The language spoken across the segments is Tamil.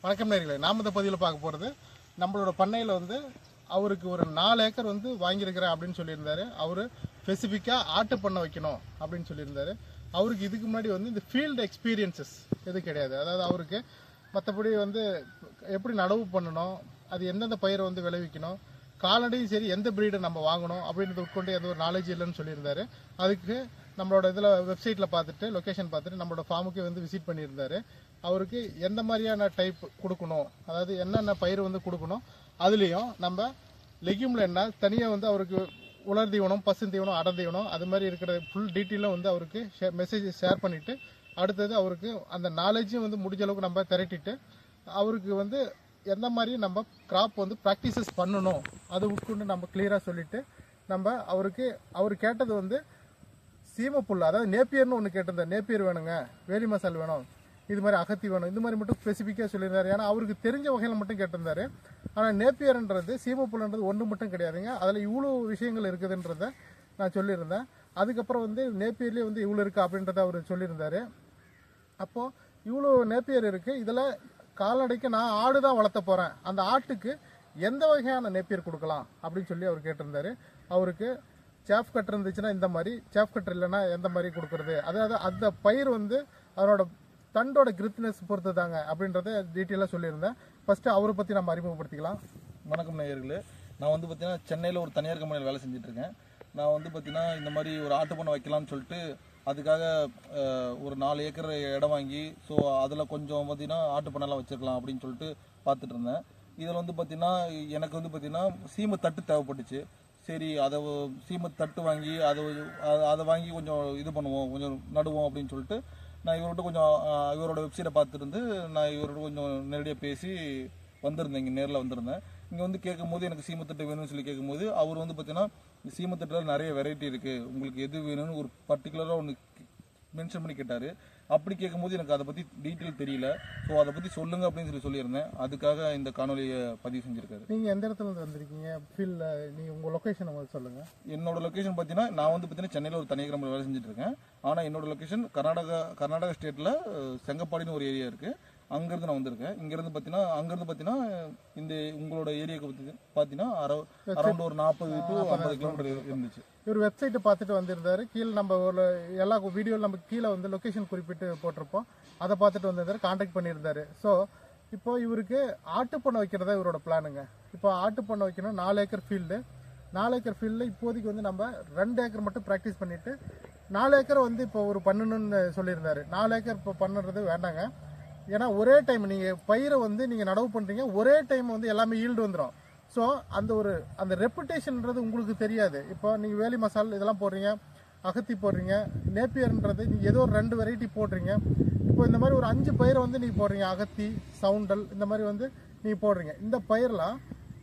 வணக்கம் நேர்களே நாம் இந்த பதிவில் பார்க்க போகிறது நம்மளோட பண்ணையில் வந்து அவருக்கு ஒரு நாலு ஏக்கர் வந்து வாங்கியிருக்கிறேன் அப்படின்னு சொல்லியிருந்தாரு அவர் ஸ்பெசிஃபிக்காக ஆட்டு பண்ண வைக்கணும் அப்படின்னு சொல்லியிருந்தாரு அவருக்கு இதுக்கு முன்னாடி வந்து இந்த ஃபீல்டு எக்ஸ்பீரியன்சஸ் எது கிடையாது அதாவது அவருக்கு மற்றபடி வந்து எப்படி நடவு பண்ணணும் அது எந்தெந்த பயிரை வந்து விளைவிக்கணும் கால்நடையும் சரி எந்த பிரீடை நம்ம வாங்கணும் அப்படின்றத உட்கொண்டு எந்த ஒரு நாலேஜ் இல்லைன்னு சொல்லியிருந்தாரு அதுக்கு நம்மளோட இதில் வெப்சைட்டில் பார்த்துட்டு லொக்கேஷன் பார்த்துட்டு நம்மளோட ஃபார்முக்கே வந்து விசிட் பண்ணியிருந்தாரு அவருக்கு எந்த மாதிரியான டைப் கொடுக்கணும் அதாவது என்னென்ன பயிர் வந்து கொடுக்கணும் அதுலேயும் நம்ம லெக்யூமில் என்ன தனியாக வந்து அவருக்கு உலர் தீவனம் பசு தீவனம் அடர் தீவனம் அது மாதிரி இருக்கிற ஃபுல் டீட்டெயிலும் வந்து அவருக்கு மெசேஜ் ஷேர் பண்ணிவிட்டு அடுத்தது அவருக்கு அந்த நாலேஜும் வந்து முடிஞ்ச அளவுக்கு நம்ம திரட்டிட்டு அவருக்கு வந்து எந்த மாதிரி நம்ம கிராப் வந்து ப்ராக்டிசஸ் பண்ணணும் அது உட்கொண்டு நம்ம கிளியராக சொல்லிட்டு நம்ம அவருக்கு அவர் கேட்டது வந்து சீமப்புல் அதாவது நேப்பியர்னு ஒன்று கேட்டிருந்தார் நேப்பியர் வேணுங்க வேலி மசால் வேணும் இது மாதிரி அகத்தி வேணும் இந்த மாதிரி மட்டும் ஸ்பெசிஃபிக்காக சொல்லியிருந்தாரு ஏன்னா அவருக்கு தெரிஞ்ச வகையில் மட்டும் கேட்டிருந்தாரு ஆனால் நேப்பியர்ன்றது சீமப்புல்ன்றது ஒன்று மட்டும் கிடையாதுங்க அதில் இவ்வளோ விஷயங்கள் இருக்குதுன்றத நான் சொல்லியிருந்தேன் அதுக்கப்புறம் வந்து நேப்பியர்லேயே வந்து இவ்வளோ இருக்குது அப்படின்றத அவர் சொல்லியிருந்தாரு அப்போது இவ்வளோ நேப்பியர் இருக்குது இதில் கால்நடைக்கு நான் ஆடு தான் வளர்த்த போகிறேன் அந்த ஆட்டுக்கு எந்த வகையான நேப்பியர் கொடுக்கலாம் அப்படின்னு சொல்லி அவர் கேட்டிருந்தாரு அவருக்கு சேஃப் கட்டர் இருந்துச்சுன்னா இந்த மாதிரி சேஃப் கட்டர் இல்லைன்னா எந்த மாதிரி கொடுக்கறது அதாவது அந்த பயிர் வந்து அதனோட தண்டோட கிரித்னஸ் பொறுத்து தாங்க அப்படின்றத டீட்டெயிலாக சொல்லியிருந்தேன் ஃபர்ஸ்ட் அவரை பற்றி நம்ம அறிமுகப்படுத்திக்கலாம் வணக்கம் நேயர்களே நான் வந்து பார்த்தீங்கன்னா சென்னையில் ஒரு தனியார் கம்பெனியில் வேலை செஞ்சுட்டு இருக்கேன் நான் வந்து பார்த்தீங்கன்னா இந்த மாதிரி ஒரு ஆட்டு பண்ணை வைக்கலாம்னு சொல்லிட்டு அதுக்காக அஹ், ஒரு நாலு ஏக்கர் இடம் வாங்கி ஸோ அதில் கொஞ்சம் பார்த்தீங்கன்னா ஆட்டு பண்ணைலாம் வச்சிருக்கலாம் அப்படின்னு சொல்லிட்டு பார்த்துட்டு இருந்தேன் இதில் வந்து பார்த்தீங்கன்னா எனக்கு வந்து பார்த்தீங்கன்னா சீமை தட்டு தேவைப்பட்டுச்சு சரி அதை ஒ- சீமை தட்டு வாங்கி அதை ஒ- அ- அதை வாங்கி கொஞ்சம் இது பண்ணுவோம் கொஞ்சம் நடுவோம் அப்படின்னு சொல்லிட்டு நான் இவர்கிட்ட கொஞ்சம் அஹ், இவரோட வெப்சைட்டை பார்த்துருந்து நான் இவரோட கொஞ்சம் நேரடியாக பேசி வந்திருந்தேன் இங்கே நேரில் வந்திருந்தேன் இங்கே வந்து கேட்கும்போது எனக்கு சீமத்தட்டு வேணும்னு சொல்லி கேட்கும்போது அவர் வந்து பார்த்தீங்கன்னா சீமத்தட்டில் நிறைய வெரைட்டி இருக்குது உங்களுக்கு எது வேணும்னு ஒரு பர்டிகுலராக ஒன்று மென்ஷன் பண்ணி கேட்டார் அப்படி கேட்கும்போது எனக்கு அதை பற்றி டீட்டெயில் தெரியல ஸோ அதை பற்றி சொல்லுங்க அப்படின்னு சொல்லி சொல்லியிருந்தேன் அதுக்காக இந்த காணொலியை பதிவு செஞ்சுருக்காரு நீங்கள் எந்த இடத்துல இருந்து வந்திருக்கீங்க ஃபீல்டில் நீங்கள் உங்கள் லொக்கேஷன் உங்களுக்கு சொல்லுங்கள் என்னோட லொக்கேஷன் பார்த்தீங்கன்னா நான் வந்து பார்த்தீங்கன்னா சென்னையில் ஒரு தனியார் கம்பெனி வேலை செஞ்சுட்டு இருக்கேன் ஆனால் என்னோட லொக்கேஷன் கர்நாடகா கர்நாடகா ஸ்டேட்டில் செங்கப்பாடின்னு ஒரு ஏரியா இருக்குது அங்கேருந்து நான் வந்திருக்கேன் இங்கேருந்து பார்த்தீங்கன்னா அங்கேருந்து பார்த்தீங்கன்னா இந்த உங்களோட ஏரியாவுக்கு பற்றி பார்த்தீங்கன்னா அரௌண்ட் ஒரு நாற்பது டு ஐம்பது கிலோமீட்டர் இருந்துச்சு இவர் வெப்சைட்டை பார்த்துட்டு வந்திருந்தாரு கீழே நம்ம ஒரு எல்லா வீடியோவில் நம்ம கீழே வந்து லொகேஷன் குறிப்பிட்டு போட்டிருப்போம் அதை பார்த்துட்டு வந்திருந்தாரு காண்டாக்ட் பண்ணியிருந்தாரு ஸோ இப்போ இவருக்கு ஆட்டு பண்ணை வைக்கிறதா இவரோட பிளானுங்க இப்போ ஆட்டு பண்ணை வைக்கணும் நாலு ஏக்கர் ஃபீல்டு நாலு ஏக்கர் ஃபீல்டில் இப்போதைக்கு வந்து நம்ம ரெண்டு ஏக்கர் மட்டும் ப்ராக்டிஸ் பண்ணிட்டு நாலு ஏக்கர் வந்து இப்போ ஒரு பண்ணணும்னு சொல்லியிருந்தாரு நாலு ஏக்கர் இப்போ பண்ணுறது வேண்டாங்க ஏன்னா ஒரே டைம் நீங்கள் பயிரை வந்து நீங்கள் நடவு பண்ணுறீங்க ஒரே டைம் வந்து எல்லாமே ஈல்டு வந்துடும் ஸோ அந்த ஒரு அந்த ரெப்புடேஷன்ன்றது உங்களுக்கு தெரியாது இப்போ நீங்கள் வேலி மசால் இதெல்லாம் போடுறீங்க அகத்தி போடுறீங்க நேப்பியர்ன்றது நீங்கள் ஏதோ ஒரு ரெண்டு வெரைட்டி போடுறீங்க இப்போ இந்த மாதிரி ஒரு அஞ்சு பயிரை வந்து நீங்கள் போடுறீங்க அகத்தி சவுண்டல் இந்த மாதிரி வந்து நீங்கள் போடுறீங்க இந்த பயிரெலாம்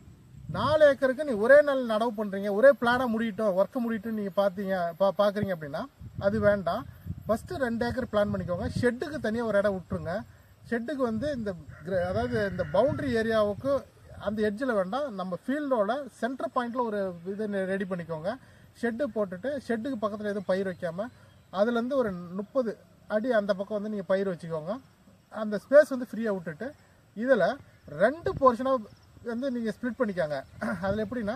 நாலு ஏக்கருக்கு நீ ஒரே நாள் நடவு பண்றீங்க ஒரே பிளானா முடியட்டும் ஒர்க் முடியட்டும் நீங்க பாத்தீங்க பா பாக்குறீங்க அப்படின்னா அது வேண்டாம் ஃபர்ஸ்ட் ரெண்டு ஏக்கர் பிளான் பண்ணிக்கோங்க ஷெட்டுக்கு தனியாக ஒரு இடம் விட்டுருங்க ஷெட்டுக்கு வந்து இந்த கிர- அதாவது இந்த பவுண்டரி ஏரியாவுக்கு அந்த எட்ஜில் வேண்டாம் நம்ம ஃபீல்டோட சென்டர் பாயிண்ட்ல ஒரு இது ரெடி பண்ணிக்கோங்க ஷெட்டு போட்டுட்டு ஷெட்டுக்கு பக்கத்தில் எதுவும் பயிர் வைக்காம அதுலேருந்து ஒரு முப்பது அடி அந்த பக்கம் வந்து நீங்கள் பயிர் வச்சுக்கோங்க அந்த ஸ்பேஸ் வந்து ஃப்ரீயாக விட்டுட்டு இதில் ரெண்டு போர்ஷனாக வந்து நீங்கள் ஸ்ப்ளிட் பண்ணிக்காங்க அதில் எப்படின்னா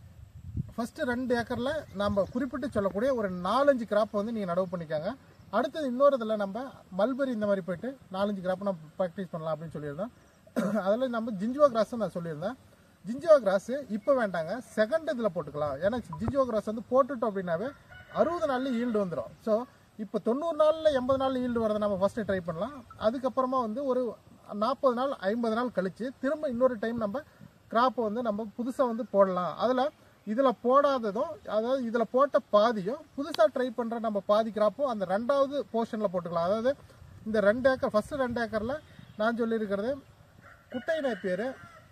ஃபஸ்ட்டு ரெண்டு ஏக்கரில் நம்ம குறிப்பிட்டு சொல்லக்கூடிய ஒரு நாலஞ்சு கிராப் வந்து நீங்கள் நடவு பண்ணிக்காங்க அடுத்தது இன்னொரு இதில் நம்ம மல்பெரி இந்த மாதிரி போயிட்டு நாலஞ்சு கிராப் நம்ம ப்ராக்டிஸ் பண்ணலாம் அப்படின்னு சொல்லியிருந்தோம் அதில் நம்ம ஜிஞ்சுவா கிராஸ் நான் சொல்லியிருந்தேன் ஜிஞ்சுவா கிராஸ் இப்போ வேண்டாங்க செகண்ட் இதில் போட்டுக்கலாம் ஏன்னா ஜிஞ்சுவா கிராஸ் வந்து போட்டுட்டோம் அப்படின்னாவே அறுபது நாள்ல ஈல்டு வந்துடும் ஸோ இப்போ தொண்ணூறு நாளில் எண்பது நாள் ஈல்டு வரதை நம்ம ஃபஸ்ட்டு ட்ரை பண்ணலாம் அதுக்கப்புறமா வந்து ஒரு நாற்பது நாள் ஐம்பது நாள் கழித்து திரும்ப இன்னொரு டைம் நம்ம கிராப்பை வந்து நம்ம புதுசாக வந்து போடலாம் அதில் இதில் போடாததும் அதாவது இதில் போட்ட பாதியும் புதுசாக ட்ரை பண்ணுற நம்ம பாதி கிராப்பும் அந்த ரெண்டாவது போர்ஷனில் போட்டுக்கலாம் அதாவது இந்த ரெண்டு ஏக்கர் ஃபஸ்ட்டு ரெண்டு ஏக்கரில் நான் சொல்லியிருக்கிறது குட்டை நேப்பியர்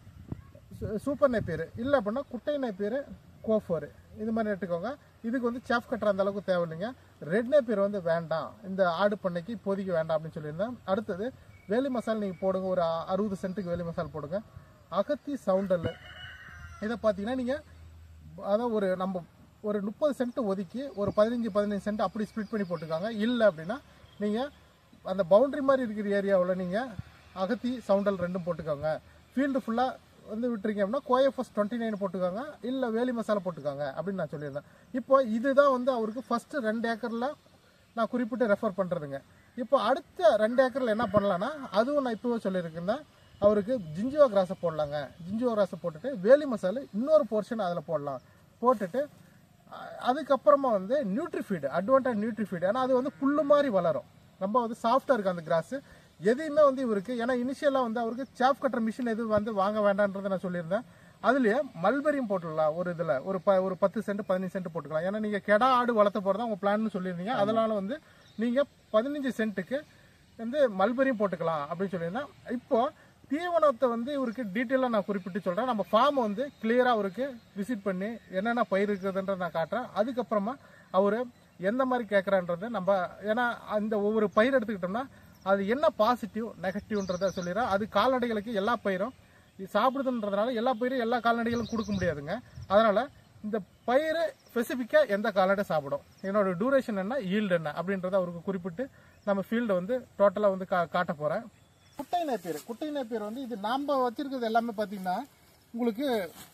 சூப்பர் நேப்பியர் இல்லை அப்படின்னா குட்டை நேப்பியர் கோஃபர் இது மாதிரி எடுத்துக்கோங்க இதுக்கு வந்து சேஃப் கட்டுற அந்த அளவுக்கு தேவையில்லைங்க ரெட் நேப்பியர் வந்து வேண்டாம் இந்த ஆடு பண்ணைக்கு இப்போதைக்கு வேண்டாம் அப்படின்னு சொல்லியிருந்தேன் அடுத்தது வேலி மசால் நீங்கள் போடுங்க ஒரு அ- அறுபது சென்ட்டுக்கு வேலி மசால் போடுங்க அகத்தி சவுண்டல் இதை பார்த்தீங்கன்னா நீங்கள் அதான் ஒரு நம்ம ஒரு முப்பது சென்ட் ஒதுக்கி ஒரு பதினஞ்சு பதினஞ்சு சென்ட் அப்படி ஸ்ப்ளிட் பண்ணி போட்டுக்காங்க இல்லை அப்படின்னா நீங்கள் அந்த பவுண்டரி மாதிரி இருக்கிற ஏரியாவில் நீங்கள் அகத்தி சவுண்டல் ரெண்டும் போட்டுக்கோங்க ஃபீல்டு ஃபுல்லாக வந்து விட்டுறீங்க அப்படின்னா கோஎஃப்எஸ் டுவெண்ட்டி நைன் போட்டுக்கோங்க இல்லை வேலி மசாலா போட்டுக்கோங்க அப்படின்னு நான் சொல்லியிருந்தேன் இப்போ இதுதான் வந்து அவருக்கு ஃபஸ்ட்டு ரெண்டு ஏக்கரில் நான் குறிப்பிட்டு ரெஃபர் பண்ணுறதுங்க இப்போ அடுத்த ரெண்டு ஏக்கரில் என்ன பண்ணலான்னா அதுவும் நான் இப்போவே சொல்லியிருக்கேன் அவருக்கு ஜிஞ்சுவா கிராஸை போடலாங்க ஜிஞ்சுவா கிராஸை போட்டுட்டு வேலி மசாலா இன்னொரு போர்ஷன் அதில் போடலாம் போட்டுட்டு அ- அதுக்கப்புறமா வந்து நியூட்ரிஃபீடு அட்வான்டேஜ் நியூட்ரிஃபீடு ஏன்னா அது வந்து புல்லு மாதிரி வளரும் ரொம்ப வந்து சாஃப்டாக இருக்குது அந்த கிராஸ் எதையுமே வந்து இவருக்கு ஏன்னா இனிஷியலாக வந்து அவருக்கு சாப் கட்டுற மிஷின் எதுவும் வந்து வாங்க வேண்டான்றதை நான் சொல்லியிருந்தேன் அதுலயே மல்பெரியும் போட்டுடலாம் ஒரு இதில் ஒரு ப ஒரு பத்து சென்ட் பதினஞ்சு சென்ட் போட்டுக்கலாம் ஏன்னா நீங்கள் கெடா ஆடு வளர்த்த போகிறதா உங்கள் பிளான்னு சொல்லியிருந்தீங்க அதனால வந்து நீங்கள் பதினஞ்சு சென்ட்டுக்கு வந்து மல்பெரியும் போட்டுக்கலாம் அப்படின்னு சொல்லியிருந்தேன் இப்போ தீவனத்தை வந்து இவருக்கு டீட்டெயிலாக நான் குறிப்பிட்டு சொல்கிறேன் நம்ம ஃபார்ம் வந்து கிளியராக அவருக்கு விசிட் பண்ணி என்னென்ன பயிர் இருக்குதுன்றத நான் காட்டுறேன் அதுக்கப்புறமா அவர் எந்த மாதிரி கேட்குறான்றது நம்ம ஏன்னா அந்த ஒவ்வொரு பயிர் எடுத்துக்கிட்டோம்னா அது என்ன பாசிட்டிவ் நெகட்டிவ்ன்றத சொல்லிடுறேன் அது கால்நடைகளுக்கு எல்லா பயிரும் இது சாப்பிடுதுன்றதுனால எல்லா பயிரும் எல்லா கால்நடைகளும் கொடுக்க முடியாதுங்க அதனால இந்த பயிர் ஸ்பெசிஃபிக்காக எந்த கால்நடை சாப்பிடும் என்னோட டூரேஷன் என்ன ஈல்டு என்ன அப்படின்றத அவருக்கு குறிப்பிட்டு நம்ம ஃபீல்டை வந்து டோட்டலாக வந்து கா காட்ட போகிறேன் குட்டை நேப்பியர் குட்டை நேப்பியர் வந்து இது நாம் வச்சிருக்கிறது எல்லாமே பார்த்தீங்கன்னா உங்களுக்கு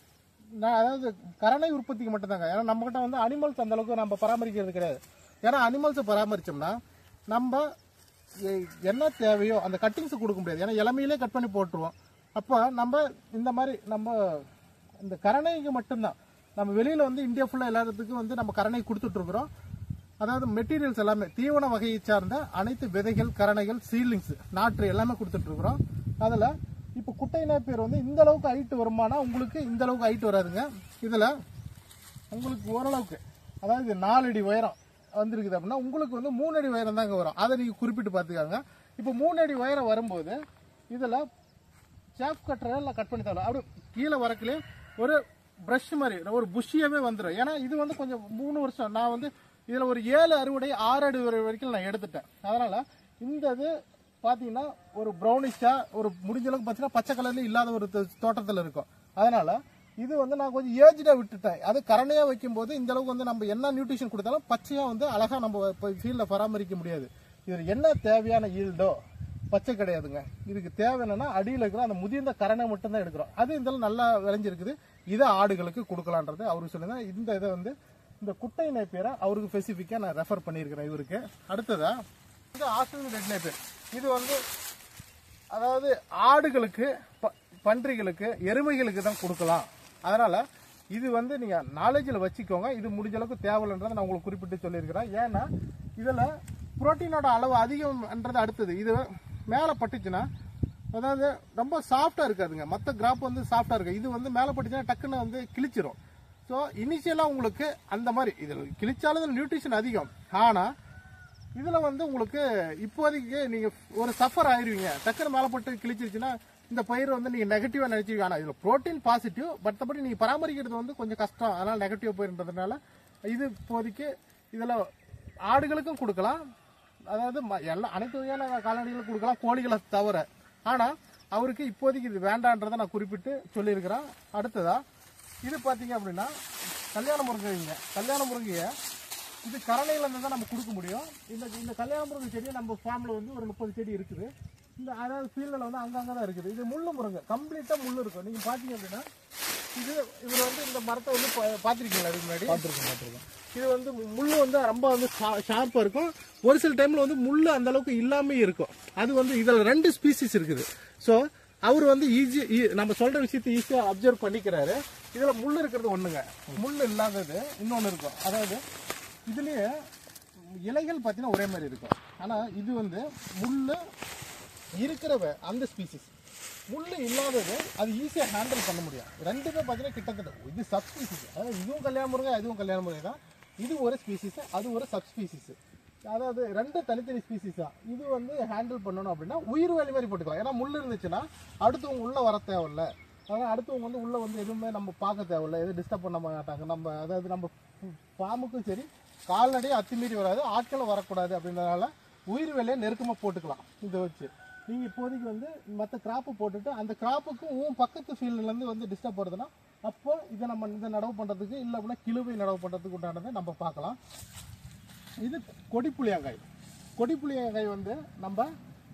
நான் அதாவது கரணை உற்பத்திக்கு மட்டும்தாங்க ஏன்னா நம்மகிட்ட வந்து அனிமல்ஸ் அந்த அளவுக்கு நம்ம பராமரிக்கிறது கிடையாது ஏன்னா அனிமல்ஸை பராமரிச்சோம்னா நம்ம எ- என்ன தேவையோ அந்த கட்டிங்ஸ் கொடுக்க முடியாது ஏன்னா இளமையிலே கட் பண்ணி போட்டுருவோம் அப்போ நம்ம இந்த மாதிரி நம்ம இந்த கரணைக்கு மட்டும்தான் நம்ம வெளியில வந்து இந்தியா ஃபுல்லாக எல்லாத்துக்கும் வந்து நம்ம கரணை கொடுத்துட்டு இருக்கிறோம் அதாவது மெட்டீரியல்ஸ் எல்லாமே தீவன வகையை சார்ந்த அனைத்து விதைகள் கரணைகள் சீலிங்ஸ் நாற்று எல்லாமே கொடுத்துட்டு இருக்கிறோம் அதில் இப்போ குட்டை பேர் வந்து இந்த அளவுக்கு ஹைட் வருமானா உங்களுக்கு இந்த அளவுக்கு ஹைட் வராதுங்க இதில் உங்களுக்கு ஓரளவுக்கு அதாவது இது நாலு அடி உயரம் வந்திருக்குது அப்படின்னா உங்களுக்கு வந்து மூணு அடி உயரம் தாங்க வரும் அதை நீங்கள் குறிப்பிட்டு பார்த்துக்காங்க இப்போ மூணு அடி உயரம் வரும்போது இதில் சாப் கட்டரை இல்லை கட் பண்ணி தரலாம் அப்படி கீழே வரக்குள்ளே ஒரு ப்ரஷ் மாதிரி ஒரு புஷ்ஷியாவே வந்துடும் ஏன்னா இது வந்து கொஞ்சம் மூணு வருஷம் நான் வந்து இதில் ஒரு ஏழு அறுவடை ஆறு அறுவடை வரைக்கும் நான் எடுத்துட்டேன் அதனால இந்த இது பார்த்தீங்கன்னா ஒரு ப்ரௌனிஷாக ஒரு முடிஞ்ச அளவுக்கு பார்த்தீங்கன்னா பச்சை கலர்ல இல்லாத ஒரு தோட்டத்தில் இருக்கும் அதனால இது வந்து நான் கொஞ்சம் ஏஜ்டாக விட்டுட்டேன் அது கரணையாக வைக்கும்போது இந்த அளவுக்கு வந்து நம்ம என்ன நியூட்ரிஷன் கொடுத்தாலும் பச்சையாக வந்து அழகாக நம்ம இப்போ ஃபீல்டில் பராமரிக்க முடியாது இதில் என்ன தேவையான ஈல்டோ பச்சை கிடையாதுங்க இதுக்கு தேவை என்னன்னா அடியில் இருக்கிற அந்த முதிர்ந்த கரணை மட்டும் தான் எடுக்கிறோம் அது இந்த நல்லா விளைஞ்சிருக்குது இதை ஆடுகளுக்கு கொடுக்கலான்றது அவருக்கு சொல்லுங்க இந்த இதை வந்து இந்த குட்டை நேப்பியரை அவருக்கு ஸ்பெசிஃபிக்காக நான் ரெஃபர் பண்ணியிருக்கிறேன் இவருக்கு அடுத்ததா இது ஆஸ்திரேலியன் ரெட் நேப்பியர் இது வந்து அதாவது ஆடுகளுக்கு ப- பன்றிகளுக்கு எருமைகளுக்கு தான் கொடுக்கலாம் அதனால இது வந்து நீங்க நாலேஜில் வச்சுக்கோங்க இது முடிஞ்ச அளவுக்கு தேவையில்லைன்றதை நான் உங்களுக்கு குறிப்பிட்டு சொல்லியிருக்கிறேன் ஏன்னா இதுல புரோட்டீனோட அளவு அதிகம்ன்றது அடுத்தது இது மேலே பட்டுச்சுன்னா அதாவது ரொம்ப சாஃப்டா இருக்காதுங்க மற்ற கிராப் வந்து சாஃப்டா இருக்கு இது வந்து மேலே பட்டுச்சுன்னா டக்குன்னு வந்து கிழிச்சிரும் ஸோ இனிஷியலாக உங்களுக்கு அந்த மாதிரி இதில் கிழிச்சாலும் நியூட்ரிஷன் அதிகம் ஆனால் இதுல வந்து உங்களுக்கு இப்போதைக்கு நீங்க ஒரு சஃபர் ஆயிருவீங்க டக்குனு மேல போட்டு கிழிச்சிருச்சுன்னா இந்த பயிர் வந்து நீங்க நெகட்டிவா நினைச்சுவீங்க ஆனா இதுல புரோட்டீன் பாசிட்டிவ் மற்றபடி நீங்க பராமரிக்கிறது வந்து கொஞ்சம் கஷ்டம் அதனால நெகட்டிவ் பயிர்ன்றதுனால இது இப்போதைக்கு இதுல ஆடுகளுக்கும் கொடுக்கலாம் அதாவது ம- எல்லா அனைத்து வகையான கால்நடைகளுக்கும் கொடுக்கலாம் கோழிகளை தவிர ஆனா அவருக்கு இப்போதைக்கு இது வேண்டான்றதை நான் குறிப்பிட்டு சொல்லியிருக்கிறேன் அடுத்ததா இது பாத்தீங்க அப்படின்னா கல்யாண முருங்கைங்க கல்யாண முருங்கையை இது கரணையில இருந்து தான் நம்ம கொடுக்க முடியும் இந்த இந்த கல்யாண முருங்கை செடி நம்ம ஃபார்ம்ல வந்து ஒரு முப்பது செடி இருக்குது இந்த அதாவது ஃபீல்டில் வந்து அங்கங்கே தான் இருக்குது இது முள்ளு முருங்கை கம்ப்ளீட்டாக முள்ளு இருக்கும் நீங்கள் பார்த்தீங்க அப்படின்னா இது இவர் வந்து இந்த மரத்தை வந்து பா- பார்த்திருக்கீங்களா இதுக்கு முன்னாடி பார்த்துருக்கோம் பார்த்துருக்கோம் இது வந்து முள்ளு வந்து ரொம்ப வந்து ஷார்ப்பாக இருக்கும் ஒரு சில டைமில் வந்து முள்ளு அந்த அளவுக்கு இல்லாமே இருக்கும் அது வந்து இதில் ரெண்டு ஸ்பீசிஸ் இருக்குது ஸோ அவர் வந்து ஈஸி நம்ம சொல்கிற விஷயத்தை ஈஸியாக அப்சர்வ் பண்ணிக்கிறாரு இதில் முள் இருக்கிறது ஒன்றுங்க முள் இல்லாதது இன்னொன்று இருக்கும் அதாவது இதுலேயே இலைகள் பார்த்தீங்கன்னா ஒரே மாதிரி இருக்கும் ஆனால் இது வந்து முள் இருக்கிறவ அந்த ஸ்பீசிஸ் முள் இல்லாதது அது ஈஸியாக ஹேண்டில் பண்ண முடியும் ரெண்டுமே பார்த்தீங்கன்னா கிட்டத்தட்ட இது சப் ஸ்பீசிஸ் அதாவது இதுவும் கல்யாண முருகை அதுவும் கல்யாண முருகை தான் இது ஒரு ஸ்பீசிஸ் அது ஒரு சப் ஸ்பீசிஸ் அதாவது ரெண்டு தனித்தனி ஸ்பீசிஸ் தான் இது வந்து ஹேண்டில் பண்ணணும் அப்படின்னா உயிர் வேலி மாதிரி போட்டுக்கலாம் ஏன்னா முள் இருந்துச்சுன்னா அடுத்தவங்க உள்ள வர தேவையில்ல அதனால் அடுத்தவங்க வந்து உள்ள வந்து எதுவுமே நம்ம பார்க்க தேவையில்ல எதுவும் டிஸ்டர்ப் பண்ண மாட்டாங்க நம்ம அதாவது நம்ம ஃபார்முக்கும் சரி கால்நடை அத்துமீறி வராது ஆட்களும் வரக்கூடாது அப்படின்றதுனால உயிர் வேலையை நெருக்கமாக போட்டுக்கலாம் இதை வச்சு நீங்கள் இப்போதைக்கு வந்து மற்ற கிராப்பு போட்டுட்டு அந்த கிராப்புக்கும் உன் பக்கத்து ஃபீல்டுலேருந்து வந்து டிஸ்டர்ப் வருதுன்னா அப்போ இதை நம்ம இதை நடவு பண்ணுறதுக்கு இல்லை அப்படின்னா கிழுவை நடவு பண்ணுறதுக்கு உண்டானதை நம்ம பார்க்கலாம் இது கொடிப்புளியங்காய் கொடிப்புளியங்காய் வந்து நம்ம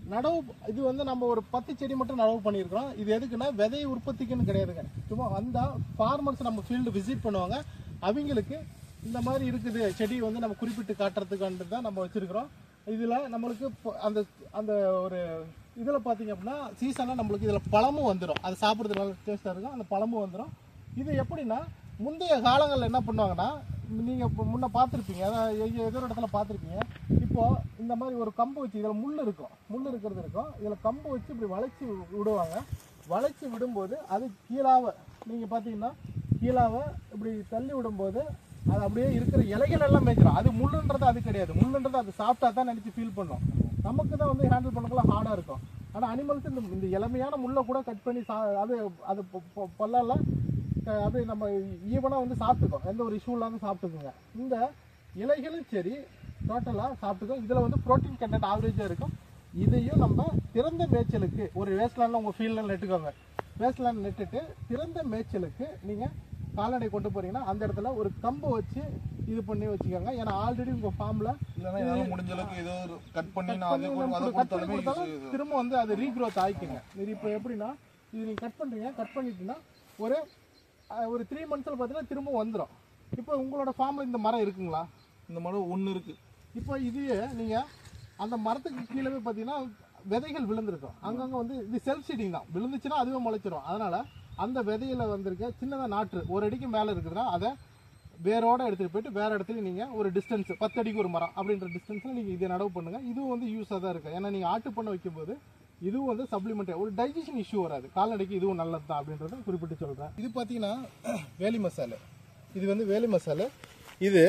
நடவு இது வந்து நம்ம ஒரு பத்து செடி மட்டும் நடவு பண்ணியிருக்கிறோம் இது எதுக்குன்னா விதை உற்பத்திக்குன்னு கிடையாதுங்க சும்மா வந்தால் ஃபார்மர்ஸ் நம்ம ஃபீல்டு விசிட் பண்ணுவாங்க அவங்களுக்கு இந்த மாதிரி இருக்குது செடி வந்து நம்ம குறிப்பிட்டு காட்டுறதுக்காண்டு தான் நம்ம வச்சிருக்கிறோம் இதில் நம்மளுக்கு இப்போ அந்த அந்த ஒரு இதில் பார்த்தீங்க அப்படின்னா சீசனில் நம்மளுக்கு இதில் பழமும் வந்துடும் அது சாப்பிட்றது நல்ல டேஸ்ட்டாக இருக்கும் அந்த பழமும் வந்துடும் இது எப்படின்னா முந்தைய காலங்களில் என்ன பண்ணுவாங்கன்னா நீங்கள் இப்போ முன்ன பார்த்துருப்பீங்க அதாவது எங்க- ஏதோ ஒரு இடத்துல பார்த்துருப்பீங்க இப்போ இந்த மாதிரி ஒரு கம்பு வச்சு இதில் முள் இருக்கும் முள் இருக்கிறது இருக்கும் இதில் கம்பு வச்சு இப்படி வளைச்சி விடுவாங்க வளைச்சி விடும்போது அது கீழாவ நீங்கள் பார்த்தீங்கன்னா கீழாவ இப்படி தள்ளி விடும்போது அது அப்படியே இருக்கிற இலைகள் எல்லாம் மேய்ச்சிடும் அது முள்ளுன்றது அது கிடையாது முள்ளுன்றது அது சாப்பிட்டா தான் நினச்சி ஃபீல் பண்ணும் நமக்கு தான் வந்து ஹேண்டில் பண்ணக்குள்ள ஹார்டாக இருக்கும் ஆனால் அனிமல்ஸ் இந்த இந்த இளமையான முள்ளை கூட கட் பண்ணி சா அது அது பொ- பொ- பல்லெல்லாம் அஹ் அப்படியே நம்ம ஈவனாக வந்து சாப்பிட்டுக்கோம் எந்த ஒரு இஷ்யூ இல்லாமல் சாப்பிட்டுக்குங்க இந்த இலைகளும் சரி டோட்டலாக சாப்பிட்டுக்கோம் இதில் வந்து ப்ரோட்டீன் கண்டென்ட் ஆவரேஜாக இருக்கும் இதையும் நம்ம திறந்த மேய்ச்சலுக்கு ஒரு வேஸ்ட்லேண்டில் உங்கள் ஃபீல்டில் நட்டுக்கோங்க வேஸ்ட்லேண்ட் நட்டுட்டு திறந்த மேய்ச்சலுக்கு நீங்கள் கால்நடை கொண்டு போறீங்கன்னா அந்த இடத்துல ஒரு கம்பை வச்சு இது பண்ணி வச்சுக்கோங்க ஏன்னா ஆல்ரெடி உங்கள் ஃபார்மில் இல்லைன்னா என்னால் முடிஞ்ச அளவுக்கு ஏதோ ஒரு கட் பண்ணி நான் அதை கொடு- அதை கட் பண்ணி கொடுத்தாலுமே கொடுத்தாலும் use- திரும்ப வந்து அது ரீக்ரோத் ஆயிக்குங்க இது இப்போ எப்படின்னா இது நீங்கள் கட் பண்ணுறீங்க கட் பண்ணிட்டீங்கன்னா ஒரு அஹ், ஒரு த்ரீ மந்த்ஸில் பார்த்தீங்கன்னா திரும்ப வந்துடும் இப்போ உங்களோட ஃபார்மில் இந்த மரம் இருக்குங்களா இந்த மரம் ஒன்று இருக்கு இப்போ இதையே நீங்கள் அந்த மரத்துக்கு கீழே போய் பார்த்தீங்கன்னா விதைகள் விழுந்திருக்கும் அங்கங்கே வந்து இது செல்ஃப் சீடிங் தான் விழுந்துச்சுன்னா அதுவே முளைச்சிரும் அதனால் அந்த விதையில வந்திருக்க சின்னதாக நாற்று ஒரு அடிக்கு மேலே இருக்குதுன்னா அதை வேரோட எடுத்துகிட்டு போயிட்டு வேறு இடத்துல நீங்கள் ஒரு டிஸ்டன்ஸ் பத்து அடிக்கு ஒரு மரம் அப்படின்ற டிஸ்டன்ஸில் நீங்கள் இதை நடவு பண்ணுங்கள் இதுவும் வந்து யூஸாக தான் இருக்குது ஏன்னா நீங்கள் ஆட்டு பண்ண வைக்கும்போது இதுவும் வந்து சப்ளிமெண்ட் ஒரு டைஜஷன் இஷ்யூ வராது கால்நடைக்கு இதுவும் நல்லது தான் அப்படின்றத குறிப்பிட்டு சொல்கிறேன் இது பார்த்தீங்கன்னா வேலி மசாலா இது வந்து வேலி மசாலா இது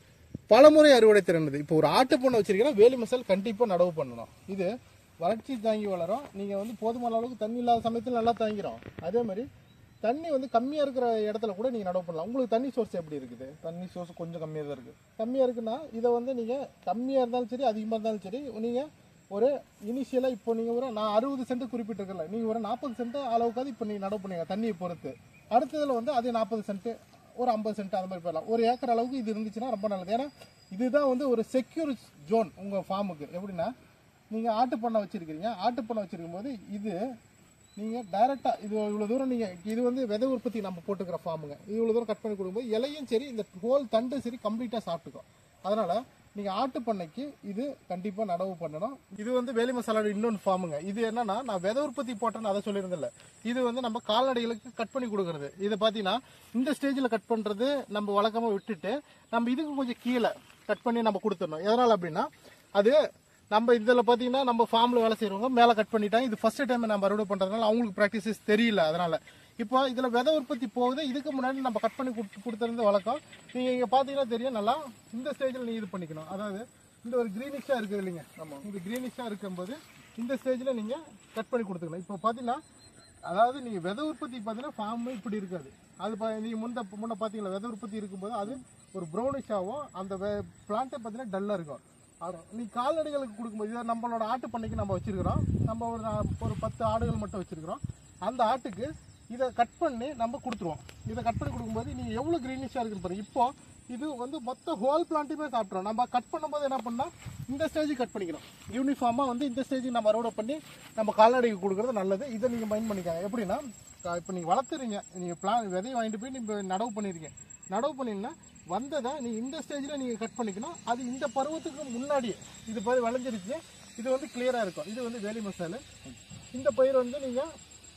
பலமுறை அறுவடை திறனது இப்போ ஒரு ஆட்டு பண்ணை வச்சிருக்கீங்கன்னா வேலி மசால் கண்டிப்பாக நடவு பண்ணணும் இது வறட்சி தாங்கி வளரும் நீங்கள் வந்து போதுமான அளவுக்கு தண்ணி இல்லாத சமயத்தில் நல்லா தாங்கிரும் அதே மாதிரி தண்ணி வந்து கம்மியாக இருக்கிற இடத்துல கூட நீங்கள் நடவு பண்ணலாம் உங்களுக்கு தண்ணி சோர்ஸ் எப்படி இருக்குது தண்ணி சோர்ஸ் கொஞ்சம் கம்மியாக தான் இருக்கு கம்மியாக இருக்குன்னா இதை வந்து நீங்கள் கம்மியாக இருந்தாலும் சரி அதிகமாக இருந்தாலும் சரி நீங்கள் ஒரு இனிஷியலாக இப்போ நீங்கள் ஒரு நான் அறுபது சென்ட் குறிப்பிட்டிருக்கல நீங்கள் ஒரு நாற்பது சென்ட் அளவுக்காவது இப்போ நீங்கள் நடவு பண்ணுங்க தண்ணியை பொறுத்து அடுத்ததில் வந்து அதே நாற்பது சென்ட் ஒரு ஐம்பது சென்ட் அந்த மாதிரி போயிடலாம் ஒரு ஏக்கர் அளவுக்கு இது இருந்துச்சுன்னா ரொம்ப நல்லது ஏன்னா இதுதான் வந்து ஒரு செக்யூர் ஜோன் உங்கள் ஃபார்முக்கு எப்படின்னா நீங்கள் ஆட்டு பண்ணை வச்சுருக்கிறீங்க ஆட்டு பண்ணை வச்சிருக்கும் போது இது நீங்கள் டைரெக்டாக இது இவ்வளோ தூரம் நீங்கள் இது வந்து விதை உற்பத்தி நம்ம போட்டுக்கிற ஃபார்முங்க இது இவ்வளோ தூரம் கட் பண்ணி கொடுக்கும்போது இலையும் சரி இந்த ஹோல் தண்டு சரி கம்ப்ளீட்டாக சாப்பிட்டுக்கும் அதனால் நீங்கள் ஆட்டு பண்ணைக்கு இது கண்டிப்பாக நடவு பண்ணணும் இது வந்து வேலி மசாலாவோட இன்னொன்று ஃபார்முங்க இது என்னன்னா நான் விதை உற்பத்தி போட்டேன்னு அதை சொல்லியிருந்தேன்ல இது வந்து நம்ம கால்நடைகளுக்கு கட் பண்ணி கொடுக்குறது இது பார்த்தீங்கன்னா இந்த ஸ்டேஜில் கட் பண்ணுறது நம்ம வழக்கமாக விட்டுட்டு நம்ம இதுக்கு கொஞ்சம் கீழே கட் பண்ணி நம்ம கொடுத்துடணும் எதனால் அப்படின்னா அது நம்ம இதில் பார்த்தீங்கன்னா நம்ம ஃபார்மில் வேலை செய்கிறவங்க மேலே கட் பண்ணிட்டாங்க இது ஃபர்ஸ்ட் டைம் நம்ம அறுவடை பண்ணுறதுனால அவங்களுக்கு ப்ராக்டிசஸ் தெரியல அதனால இப்போ இதில் விதை உற்பத்தி போகுது இதுக்கு முன்னாடி நம்ம கட் பண்ணி கொடுத்து கொடுத்துருந்த வழக்கம் நீங்கள் இங்கே பார்த்தீங்கன்னா தெரியும் நல்லா இந்த ஸ்டேஜில் நீ இது பண்ணிக்கணும் அதாவது இந்த ஒரு க்ரீனிஷாக இருக்குது இல்லைங்க ஆமாம் இந்த க்ரீனிஷாக இருக்கும்போது இந்த ஸ்டேஜில் நீங்கள் கட் பண்ணி கொடுத்துக்கணும் இப்போ பார்த்தீங்கன்னா அதாவது நீங்கள் விதை உற்பத்தி பார்த்தீங்கன்னா ஃபார்ம் இப்படி இருக்காது அது பா நீங்கள் முன்ன முன்ன பார்த்தீங்களா விதை உற்பத்தி இருக்கும்போது அது ஒரு ப்ரௌனிஷாகவும் அந்த பிளான்ட்டை பார்த்தீங்கன்னா டல்லாக இருக்கும் அது நீ கால்நடைகளுக்கு கொடுக்கும்போது இதை நம்மளோட ஆட்டு பண்ணைக்கு நம்ம வச்சிருக்கிறோம் நம்ம ஒரு நா- ஒரு பத்து ஆடுகள் மட்டும் வச்சிருக்கிறோம் அந்த ஆட்டுக்கு இதை கட் பண்ணி நம்ம கொடுத்துருவோம் இதை கட் பண்ணி கொடுக்கும்போது நீங்கள் எவ்வளோ க்ரீனிஷாக இருக்குன்னு பாருங்க இப்போ இது வந்து மொத்த ஹோல் பிளான்ட்டுமே சாப்பிட்றோம் நம்ம கட் பண்ணும்போது என்ன பண்ணால் இந்த ஸ்டேஜுக்கு கட் பண்ணிக்கிறோம் யூனிஃபார்மாக வந்து இந்த ஸ்டேஜுக்கு நம்ம அறுவடை பண்ணி நம்ம கால்நடைக்கு கொடுக்குறது நல்லது இதை நீங்கள் மைண்ட் பண்ணிக்காங்க எப்படின்னா இப்போ நீங்கள் வளர்த்துறீங்க நீங்கள் பிளான் விதையை வாங்கிட்டு போய் நீங்கள் நடவு பண்ணிருக்கீங்க நடவு பண்ணீங்கன்னா வந்ததை நீ இந்த ஸ்டேஜில் நீங்கள் கட் பண்ணிக்கணும் அது இந்த பருவத்துக்கு முன்னாடியே இது போய் விளைஞ்சிருச்சு இது வந்து கிளியராக இருக்கும் இது வந்து வேலி மசாலு இந்த பயிர் வந்து நீங்கள்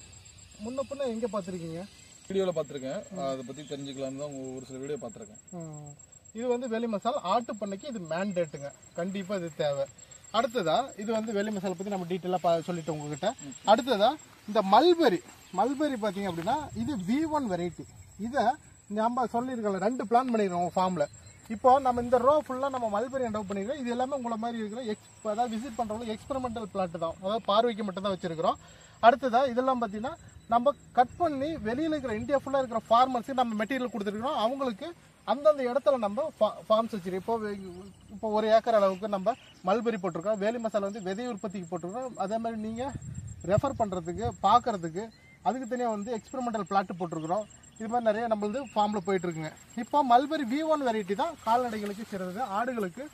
முன்ன பின்ன எங்கே பார்த்துருக்கீங்க வீடியோவில் பார்த்துருக்கேன் அதை பற்றி தெரிஞ்சுக்கலாம்னு தான் ஒரு சில வீடியோ பார்த்துருக்கேன் ம். இது வந்து வெளி மசாலா ஆட்டு பண்ணைக்கு இது மேண்டேட்டுங்க கண்டிப்பா இது தேவை அடுத்ததா இது வந்து வெளி மசாலா பத்தி நம்ம டீட்டெயிலாக சொல்லிட்டு உங்ககிட்ட அடுத்ததா இந்த மல்பெரி மல்பெரி பார்த்தீங்க அப்படின்னா இது வி ஒன் வெரைட்டி இதை நம்ம சொல்லியிருக்கோம் ரெண்டு பிளான் பண்ணியிருக்கோம் ஃபார்மில் இப்போ நம்ம இந்த ரோ ஃபுல்லாக நம்ம மல்பெரி அண்டவு பண்ணியிருக்கோம் இது எல்லாமே உங்களை மாதிரி இருக்கிற எக்ஸ் அதாவது விசிட் பண்ணுறவங்க எக்ஸ்பெரிமெண்டல் பிளாட் தான் அதாவது பார்வைக்கு மட்டும் தான் வச்சிருக்கிறோம் அடுத்ததா இதெல்லாம் பார்த்தீங்கன்னா நம்ம கட் பண்ணி வெளியில் இருக்கிற இந்தியா ஃபுல்லாக இருக்கிற ஃபார்மர்ஸுக்கு நம்ம மெட்டீரியல் கொடுத்துருக்கிறோம் அவங்களுக்கு அந்தந்த இடத்துல நம்ம ஃபார்ம்ஸ் வச்சிருக்கோம் இப்போ வே- இப்போ ஒரு ஏக்கர் அளவுக்கு நம்ம மல்பெரி போட்டிருக்கோம் வேலி மசாலா வந்து விதை உற்பத்திக்கு போட்டிருக்கோம் அதே மாதிரி நீங்கள் ரெஃபர் பண்ணுறதுக்கு பார்க்கறதுக்கு அதுக்கு தனியாக வந்து எக்ஸ்பெரிமெண்டல் பிளாட் போட்டிருக்கிறோம் இது மாதிரி நிறைய நம்ம வந்து ஃபார்மில் போயிட்டு இருக்குங்க இப்போ மல்பெரி வி ஒன் வெரைட்டி தான் கால்நடைகளுக்கு சிறந்தது ஆடுகளுக்கு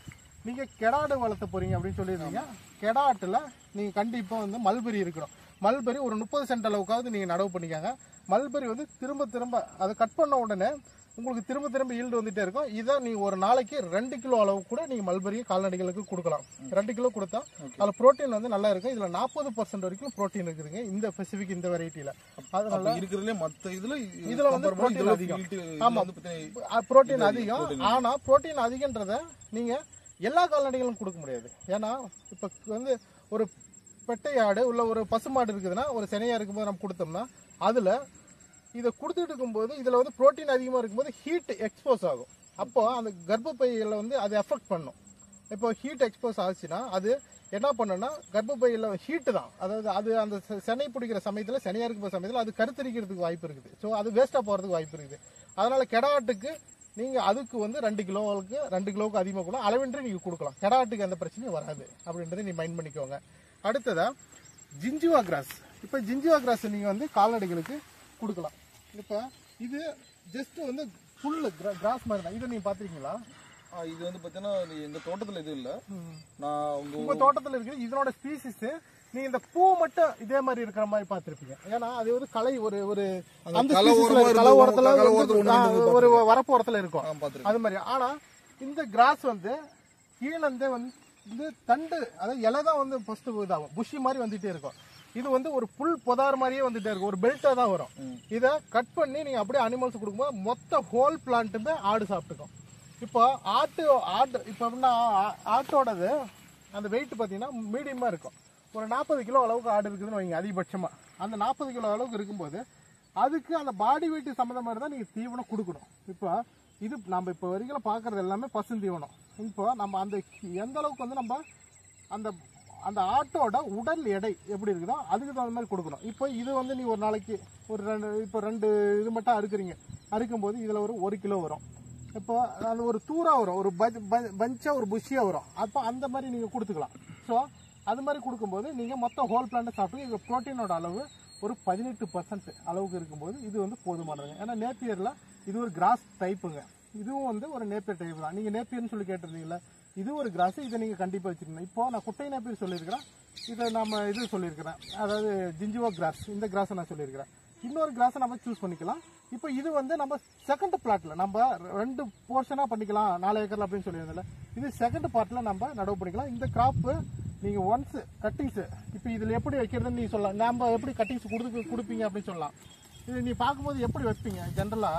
நீங்க கெடாடு வளர்த்த போறீங்க அப்படின்னு சொல்லியிருந்தீங்க கெடாட்டுல நீங்க கண்டிப்பா வந்து மல்பெரி இருக்கணும் மல்பெரி ஒரு முப்பது சென்ட் அளவுக்காவது நீங்க நடவு பண்ணிக்கோங்க மல்பெரி வந்து திரும்ப திரும்ப அதை கட் பண்ண உடனே உங்களுக்கு திரும்ப திரும்ப ஈல்டு வந்துட்டே இருக்கும் இதை நீங்க ஒரு நாளைக்கு ரெண்டு கிலோ அளவு கூட நீங்க மல்பெரியை கால்நடைகளுக்கு கொடுக்கலாம் ரெண்டு கிலோ கொடுத்தா அதுல புரோட்டீன் வந்து நல்லா இருக்கும் இதுல நாற்பது பர்சன்ட் வரைக்கும் புரோட்டீன் இருக்குதுங்க இந்த ஸ்பெசிபிக் இந்த வெரைட்டில அதனால அப்ப இருக்கிறதுலே மத்த இதுல இதுல வந்து compare பண்ணா protein இதுல அதிகம். yield- இதுல ஆமா. வந்து பாத்தீங்கன்னா புரோட்டீன் அதிகம் ஆனா புரோட்டீன் அதிகன்றத நீங்க எல்லா கால்நடைகளும் கொடுக்க முடியாது ஏன்னா இப்ப வந்து ஒரு பெட்டை ஆடு உள்ள ஒரு பசுமாடு இருக்குதுன்னா ஒரு சினையா இருக்கும்போது நம்ம கொடுத்தோம்னா அதுல இதை கொடுத்துட்டு இருக்கும்போது இதுல வந்து புரோட்டீன் அதிகமா இருக்கும்போது ஹீட் எக்ஸ்போஸ் ஆகும் அப்போ அந்த கர்ப்பப்பையில வந்து அது எஃபெக்ட் பண்ணும் இப்போ ஹீட் எக்ஸ்போஸ் ஆச்சுன்னா அது என்ன பண்ணுன்னா கர்ப்பப்பையில் ஹீட்டு தான் அதாவது அது அந்த செ- செனை பிடிக்கிற சமயத்தில் சனியாக இருக்கிற சமயத்தில் அது கருத்தரிக்கிறதுக்கு வாய்ப்பு இருக்குது ஸோ அது வேஸ்ட்டாக போகிறதுக்கு வாய்ப்பு இருக்குது அதனால கெடாட்டுக்கு நீங்கள் அதுக்கு வந்து ரெண்டு கிலோவுக்கு ரெண்டு கிலோவுக்கு அதிகமாக கூட அளவின்றி நீங்கள் கொடுக்கலாம் கெடாட்டுக்கு எந்த பிரச்சனையும் வராது அப்படின்றத நீ மைண்ட் பண்ணிக்கோங்க அடுத்ததா ஜிஞ்சுவா கிராஸ் இப்போ ஜிஞ்சுவா கிராஸ் நீங்கள் வந்து கால்நடைகளுக்கு கொடுக்கலாம் இப்போ இது ஜஸ்ட் வந்து ஃபுல்லு கிராஸ் மாதிரி தான் இதை நீங்கள் பார்த்துருக்கீங்களா ஆ, இது வந்து பாத்தீங்கன்னா இது எங்க தோட்டத்துல எதுவும் இல்ல நான் உங்க உங்க தோட்டத்துல இருக்குது இதனோட ஸ்பீசிஸ் நீங்க இந்த பூ மட்டும் இதே மாதிரி இருக்கிற மாதிரி பார்த்திருப்பீங்க ஏன்னா அது வந்து கலை ஒரு ஒரு அந்த அந்த களை species ல ஓரமா களை இருக்கு, ஓரத்துல களை வந்து, ஓரத்துல ஒண்ணு ஆ, ரெண்டு ஒரு வரப்பு ஓரத்துல இருக்கும் ஆ, பாத்துருக்கேன் அது மாதிரி ஆனா இந்த கிராஸ் வந்து கீழே வந்து தண்டு அதாவது இலை தான் வந்து ஃபர்ஸ்ட் இதாகும் புஷி மாதிரி வந்துட்டே இருக்கும் இது வந்து ஒரு புல் புதார் மாதிரியே வந்துட்டே இருக்கும் ஒரு பெல்ட்டா தான் வரும் இதை கட் பண்ணி நீங்க அப்படியே அனிமல்ஸ் கொடுக்கும்போது மொத்த ஹோல் பிளான்ட்டுமே ஆடு சாப்பிட்டுக்கும் இப்போ ஆட்டு ஆட்டு இப்போ எப்படின்னா ஆ- ஆட்டோடது அந்த வெயிட் பார்த்தீங்கன்னா மீடியமாக இருக்கும் ஒரு நாற்பது கிலோ அளவுக்கு ஆடு இருக்குதுன்னு வைங்க அதிகபட்சமாக அந்த நாற்பது கிலோ அளவுக்கு இருக்கும்போது அதுக்கு அந்த பாடி வெயிட் சம்மந்த மாதிரி தான் நீங்கள் தீவனம் கொடுக்கணும் இப்போ இது நம்ம இப்போ வரைக்கும் பார்க்குறது எல்லாமே பசுந்தீவனம் இப்போ நம்ம அந்த எந்த அளவுக்கு வந்து நம்ம அந்த அந்த ஆட்டோட உடல் எடை எப்படி இருக்குதோ அதுக்கு தகுந்த மாதிரி கொடுக்கணும் இப்போ இது வந்து நீ ஒரு நாளைக்கு ஒரு ரெண்டு இப்போ ரெண்டு இது மட்டும் அறுக்குறீங்க அறுக்கும்போது இதில் ஒரு ஒரு கிலோ வரும் இப்போ அது ஒரு தூரா வரும் ஒரு பஞ்சாக ஒரு புஷியாக வரும் அப்போ அந்த மாதிரி நீங்கள் கொடுத்துக்கலாம் ஸோ அது மாதிரி கொடுக்கும்போது நீங்கள் மொத்தம் ஹோல் பிளான்ட்டை சாப்பிட்டு இது ப்ரோட்டீனோட அளவு ஒரு பதினெட்டு பர்சன்ட் அளவுக்கு இருக்கும்போது இது வந்து போதுமானதுங்க ஏன்னா நேப்பியரில் இது ஒரு கிராஸ் டைப்புங்க இதுவும் வந்து ஒரு நேப்பியர் டைப் தான் நீங்கள் நேப்பியர்னு சொல்லி கேட்டிருந்தீங்கல்ல இது ஒரு கிராஸ் இதை நீங்கள் கண்டிப்பாக வச்சுருக்கணும் இப்போ நான் குட்டை நேப்பியர் சொல்லியிருக்கிறேன் இதை நம்ம இது சொல்லியிருக்கிறேன் அதாவது ஜிஞ்சுவா கிராஸ் இந்த கிராஸை நான் சொல்லியிருக்கிறேன் இன்னொரு கிராஸை நம்ம சூஸ் பண்ணிக்கலாம் இப்போ இது வந்து நம்ம செகண்ட் பிளாட்ல நம்ம ரெண்டு போர்ஷனாக பண்ணிக்கலாம் நாலு ஏக்கர்ல அப்படின்னு சொல்லியிருந்தோம்ல இது செகண்ட் பார்ட்ல நம்ம நடவு பண்ணிக்கலாம் இந்த கிராப்பு நீங்க ஒன்ஸ் கட்டிங்ஸ் இப்போ இதுல எப்படி வைக்கிறதுன்னு நீ சொல்லலாம் நம்ம எப்படி கட்டிங்ஸ் கொடுத்து கொடுப்பீங்க அப்படின்னு சொல்லலாம் இது நீ பார்க்கும்போது எப்படி வைப்பீங்க ஜென்ரலா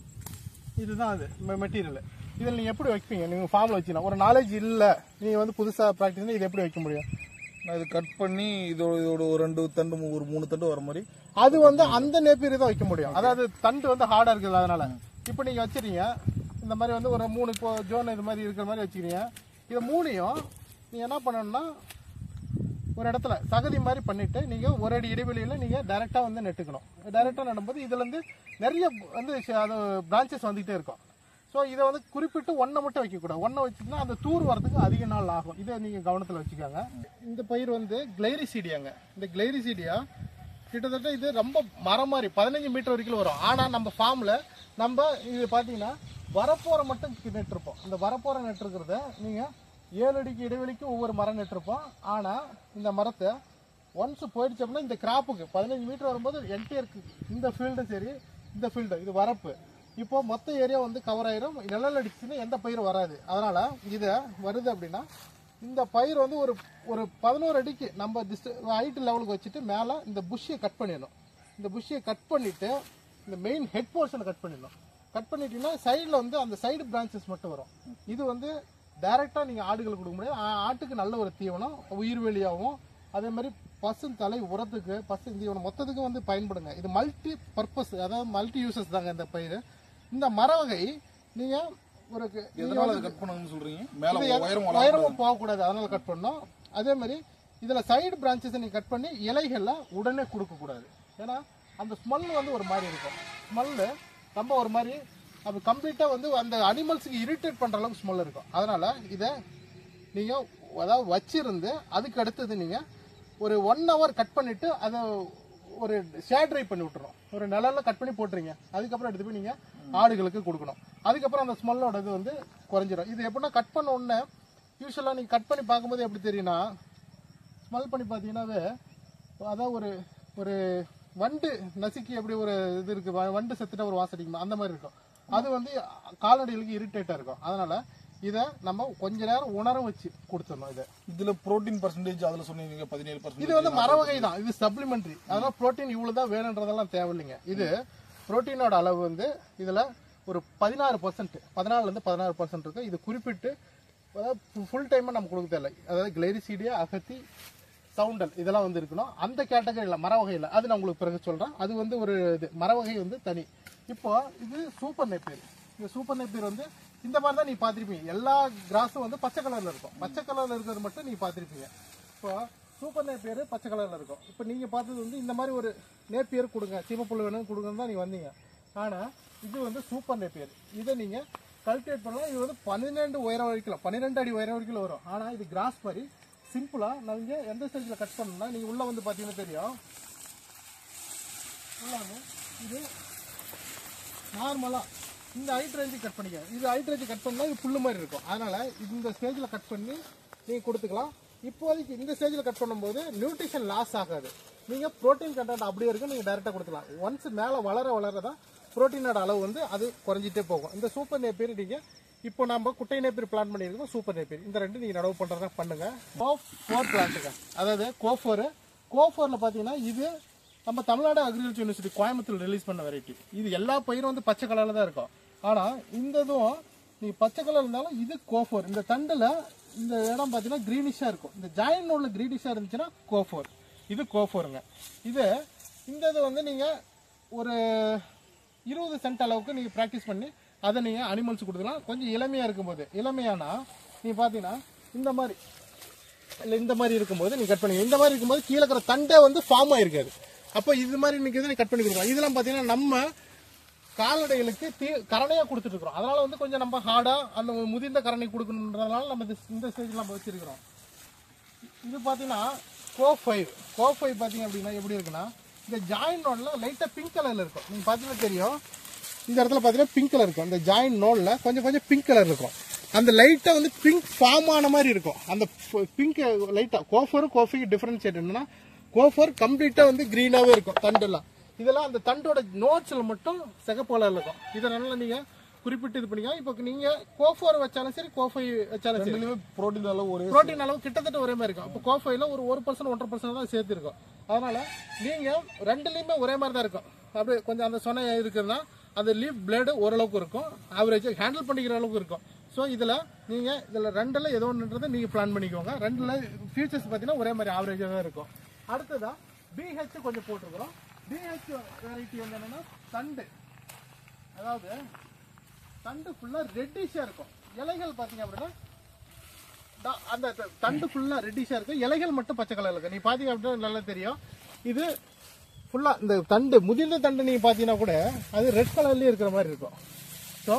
இதுதான் அது மெட்டீரியல் இதில் நீங்கள் எப்படி வைப்பீங்க நீங்கள் ஃபார்மில் வச்சுக்கலாம் ஒரு நாலேஜ் இல்லை நீங்கள் வந்து புதுசாக ப்ராக்டிஸ் இது எப்படி வைக்க முடியும் நான் இது கட் பண்ணி இதோட இதோட ஒரு ரெண்டு தண்டு மூ- ஒரு மூணு தண்டு வர மாதிரி அது வந்து அந்த நேப்பியர் தான் வைக்க முடியும் அதாவது தண்டு வந்து ஹார்டா இருக்குது அதனால இப்போ நீங்க வச்சிருக்கீங்க இந்த மாதிரி வந்து ஒரு மூணு இப்போ ஜோன் இது மாதிரி இருக்கிற மாதிரி வச்சுக்கிறீங்க இது மூணையும் நீங்க என்ன பண்ணணும்னா ஒரு இடத்துல சகதி மாதிரி பண்ணிட்டு நீங்க ஒரு அடி இடைவெளியில நீங்க டைரக்டா வந்து நெட்டுக்கணும் டைரக்டா நடும்போது இதுல இருந்து நிறைய வந்து ஷ- அது பிரான்ச்சஸ் வந்துகிட்டே இருக்கும் ஸோ இதை வந்து குறிப்பிட்டு ஒன்றை மட்டும் வைக்கக்கூடாது ஒன்றை வச்சுன்னா அந்த தூர் வரதுக்கு அதிக நாள் ஆகும் இதை நீங்கள் கவனத்தில் வச்சுக்கோங்க இந்த பயிர் வந்து கிளைரிசீடியாங்க இந்த கிளைரிசீடியா கிட்டத்தட்ட இது ரொம்ப மரம் மாதிரி பதினஞ்சு மீட்டர் வரைக்கும் வரும் ஆனால் நம்ம ஃபார்மில் நம்ம இது பார்த்தீங்கன்னா வரப்போரை மட்டும் நெட்டிருப்போம் இந்த வரப்போரை நெட்டிருக்கிறத நீங்கள் ஏழு அடிக்கு இடைவெளிக்கு ஒவ்வொரு மரம் நெட்டிருப்போம் ஆனால் இந்த மரத்தை ஒன்ஸ் போயிடுச்சு அப்படின்னா இந்த கிராப்புக்கு பதினஞ்சு மீட்டர் வரும்போது என்டியருக்கு இந்த ஃபீல்டும் சரி இந்த ஃபீல்டு இது வரப்பு இப்போ மொத்த ஏரியா வந்து கவர் ஆயிரும் நிழல் அடிச்சுன்னா எந்த பயிரும் வராது அதனால இதை வருது அப்படின்னா இந்த பயிர் வந்து ஒரு ஒரு பதினோரு அடிக்கு நம்ம ஹைட் லெவலுக்கு வச்சுட்டு மேலே இந்த புஷ்ஷை கட் பண்ணிடணும் இந்த புஷ்ஷை கட் பண்ணிட்டு இந்த மெயின் ஹெட் போர்ஷனை கட் பண்ணிடணும் கட் பண்ணிட்டீங்கன்னா சைடில் வந்து அந்த சைடு பிரான்ச்சஸ் மட்டும் வரும் இது வந்து டைரெக்டாக நீங்கள் ஆடுகளுக்கு கொடுக்க முடியாது ஆ- ஆட்டுக்கு நல்ல ஒரு தீவனம் உயிர்வெளியாகவும் அதே மாதிரி பசு தலை உரத்துக்கு பசு தீவனம் மொத்தத்துக்கு வந்து பயன்படுங்க இது மல்டி பர்பஸ் அதாவது மல்டி யூசஸ் தாங்க இந்த பயிர் இந்த மர வகை நீங்கள் ஒரு எதனால அதை கட் பண்ணணும்னு சொல்றீங்க மேல இது உயரம் உயரமும் போகக்கூடாது அதனால கட் பண்ணோம் அதே மாதிரி இதுல சைடு பிரான்ச்சஸ் நீ கட் பண்ணி இலைகள்ல உடனே கொடுக்க கூடாது ஏன்னா அந்த ஸ்மெல் வந்து ஒரு மாதிரி இருக்கும் ஸ்மெல்லு ரொம்ப ஒரு மாதிரி அது கம்ப்ளீட்டா வந்து அந்த அனிமல்ஸுக்கு இரிட்டேட் பண்ற அளவுக்கு ஸ்மெல் இருக்கும் அதனால இதை நீங்க அதாவது வச்சிருந்து அதுக்கு அடுத்தது நீங்க ஒரு ஒன் ஹவர் கட் பண்ணிட்டு அதை ஒரு ஷேட் ட்ரை பண்ணி விட்டுரும் ஒரு நிழல்ல கட் பண்ணி போட்டுறீங்க அதுக்கப்புறம் எடுத்து போய் நீங்க ஆடுகளுக்கு கொடுக்கணும் அதுக்கப்புறம் அந்த ஸ்மெல்லோட இது வந்து குறைஞ்சிரும் இது எப்படின்னா கட் பண்ண உடனே யூஸ்வலாக நீங்கள் கட் பண்ணி பார்க்கும்போது எப்படி தெரியும்னா ஸ்மெல் பண்ணி பார்த்தீங்கன்னாவே அதான் ஒரு ஒரு வண்டு நசுக்கி எப்படி ஒரு இது இருக்கு வ- வண்டு செத்துட்ட ஒரு வாசம் அடிக்குமா அந்த மாதிரி இருக்கும் அது வந்து கால்நடைகளுக்கு இரிட்டேட்டாக இருக்கும் அதனால இதை நம்ம கொஞ்ச நேரம் உணர வச்சு கொடுத்துடணும் இதை இதுல புரோட்டீன் பர்சன்டேஜ் அதுல சொன்னீங்க பதினேழு இது பர்சன்டேஜ் வந்து மர வகை தான் இது சப்ளிமெண்ட்ரி அதனால புரோட்டீன் இவ்வளவு தான் வேணுன்றதெல்லாம் தேவையில்லைங்க இது புரோட்டீனோட அளவு வந்து இதுல ஒரு பதினாறு பர்சன்ட் பதினாலுல இருந்து பதினாறு பர்சன்ட் இருக்கு இது குறிப்பிட்டு ஃபுல் டைமா நம்ம கொடுக்க தேவை அதாவது கிளைரிசீடியா அகத்தி சவுண்டல் இதெல்லாம் வந்து இருக்கணும் அந்த கேட்டகரியில் மர வகையில் அது நான் உங்களுக்கு பிறகு சொல்றேன் அது வந்து ஒரு இது மர வகை வந்து தனி இப்போ இது சூப்பர் நெப்பேர் இந்த சூப்பர் நெப்பேர் வந்து இந்த மாதிரி தான் நீ பார்த்திருப்பீங்க எல்லா கிராஸும் வந்து பச்சை கலர்ல இருக்கும் பச்சை கலர்ல இருக்கிறது மட்டும் நீ பார்த்திருப்பீங்க இப்போ சூப்பர் நேப்பியர் பச்சை கலர்ல இருக்கும் இப்போ நீங்க பார்த்தது வந்து இந்த மாதிரி ஒரு நேப்பியர் கொடுங்க சீமப்புல் வேணும் கொடுங்கன்னு தான் நீங்க வந்தீங்க ஆனா இது வந்து சூப்பர் நேப்பியர் இதை நீங்க கல்டிவேட் பண்ணலாம் இது வந்து பன்னிரெண்டு உயரம் வரைக்கும் பன்னிரெண்டு அடி உயரம் வரைக்கும் வரும் ஆனா இது கிராஸ் மாதிரி சிம்பிளா நீங்க எந்த ஸ்டேஜ்ல கட் பண்ணணும்னா நீங்க உள்ள வந்து பாத்தீங்கன்னா தெரியும் உள்ள வந்து இது நார்மலா இந்த ஹைட் ரேஞ்சு கட் பண்ணிக்க இது ஹைட் ரேஞ்சு கட் பண்ணா இது புல்லு மாதிரி இருக்கும் அதனால இந்த ஸ்டேஜ்ல கட் பண்ணி நீங்க கொடுத்துக்கலாம் இப்போதைக்கு இந்த ஸ்டேஜ்ல கட் பண்ணும்போது நியூட்ரிஷன் லாஸ் ஆகாது நீங்க புரோட்டீன் கண்டென்ட் அப்படியே இருக்கு நீங்க டைரக்டா கொடுத்துக்கலாம் ஒன்ஸ் மேல வளர வளர தான் புரோட்டீனோட அளவு வந்து அது குறைஞ்சிட்டே போகும் இந்த சூப்பர் நேப்பியர் நீங்க இப்போ நம்ம குட்டை நேப்பியர் பிளான் பண்ணியிருக்கோம் சூப்பர் நேப்பியர் இந்த ரெண்டு நீங்க நடவு பண்றதா பண்ணுங்க கோஃப் ஃபோர் பிளான்ட்டுங்க அதாவது கோஃபோர் கோஃபோர்ல பாத்தீங்கன்னா இது நம்ம Tamil Nadu agriculture university Coimbatore release பண்ண வெரைட்டி இது எல்லா பயிரும் வந்து பச்சை கலர்ல தான் இருக்கும் ஆனா இந்த இதுவும் நீ பச்சை கலர் இருந்தாலும் இது கோஃபோர் இந்த தண்டுல இந்த இடம் பார்த்தீங்கன்னா கிரீனிஷா இருக்கும் இந்த ஜாயின் உள்ள கிரீனிஷா இருந்துச்சுன்னா கோஃபோர் இது கோஃபோருங்க இது இந்த இது வந்து நீங்க ஒரு இருபது சென்ட் அளவுக்கு நீங்க ப்ராக்டிஸ் பண்ணி அதை நீங்க அனிமல்ஸ் கொடுக்கலாம் கொஞ்சம் இளமையா இருக்கும்போது இளமையானா நீ பார்த்தீங்கன்னா இந்த மாதிரி இல்ல இந்த மாதிரி இருக்கும்போது நீ கட் பண்ணி இந்த மாதிரி இருக்கும்போது கீழே இருக்கிற தண்டே வந்து ஃபார்ம் ஆயிருக்காது அப்போ இது மாதிரி நிற்கிறது நீ கட் பண்ணி கொடுக்கலாம் இதெல்லாம் பார்த்தீங்கன்னா நம்ம கால்நடைகளுக்கு தீ கரணையா கொடுத்துட்டு இருக்கிறோம் அதனால வந்து கொஞ்சம் நம்ம ஹார்டா அந்த முதிர்ந்த கரணை கொடுக்கணுன்றதுனால நம்ம இது- இந்த ஸ்டேஜ்ல நம்ம வச்சிருக்கிறோம் இது பார்த்தீங்கன்னா கோ ஃபைவ் கோ ஃபைவ் பார்த்தீங்க அப்படின்னா எப்படி இருக்குன்னா இந்த ஜாயின் நோட்ல லைட்டாக பிங்க் கலர்ல இருக்கும் நீங்க பார்த்தீங்கன்னா தெரியும் இந்த இடத்துல பார்த்தீங்கன்னா பிங்க் கலர் இருக்கும் இந்த ஜாயின் நோட்ல கொஞ்சம் கொஞ்சம் பிங்க் கலர் இருக்கும் அந்த லைட்டா வந்து பிங்க் ஃபார்ம் ஆன மாதிரி இருக்கும் அந்த பிங்க் லைட்டா கோஃபரும் கோஃபிக்கு டிஃபரன்ஷியேட் என்னன்னா கோஃபர் கம்ப்ளீட்டா வந்து கிரீனாவே இருக்கும் தண்டெல்லாம் இதெல்லாம் அந்த தண்டோட நோட்ஸ்ல மட்டும் சிகப்பு கலர்ல இருக்கும் இதனால நீங்க குறிப்பிட்டு இது பண்ணிக்கலாம் இப்போ நீங்க கோஃபோர் வச்சாலும் சரி கோஃபை வச்சாலும் சரி ரெண்டுலயுமே புரோட்டீன் அளவு ஒரே புரோட்டீன் அளவு கிட்டத்தட்ட ஒரே மாதிரி இருக்கும் அப்போ கோஃபைல ஒரு ஒரு பர்சன்ட் ஒன்றரை பர்சன்ட் தான் சேர்த்துருக்கும் அதனால நீங்க ரெண்டுலயுமே ஒரே மாதிரி தான் இருக்கும் அப்படியே கொஞ்சம் அந்த சொன்ன இருக்குதுன்னா அந்த லீஃப் பிளேடு ஓரளவுக்கு இருக்கும் ஆவரேஜ் ஹேண்டில் பண்ணிக்கிற அளவுக்கு இருக்கும் ஸோ இதுல நீங்க இதுல ரெண்டுல ஏதோ ஒன்றுன்றதை நீங்க பிளான் பண்ணிக்கோங்க ரெண்டுல ஃபியூச்சர்ஸ் பார்த்தீங்கன்னா ஒரே மாதிரி ஆவரேஜாக தான் இருக்கும் அடுத்ததா பிஹெச் கொஞ்சம் போட்டிருக்கிறோம் பிஹெச் வெரைட்டி வந்து என்னன்னா தண்டு அதாவது தண்டு ஃபுல்லா ரெட்டிஷா இருக்கும் இலைகள் பாத்தீங்க அப்படின்னா த- அந்த த- தண்டு ஃபுல்லா ரெட்டிஷா இருக்கும் இலைகள் மட்டும் பச்சை கலர்ல இருக்கு நீ பாத்தீங்க அப்படின்னா நல்லா தெரியும் இது ஃபுல்லா இந்த தண்டு முதிர்ந்த தண்டு நீங்க பாத்தீங்கன்னா கூட அது ரெட் கலர்லயே இருக்கிற மாதிரி இருக்கும் ஸோ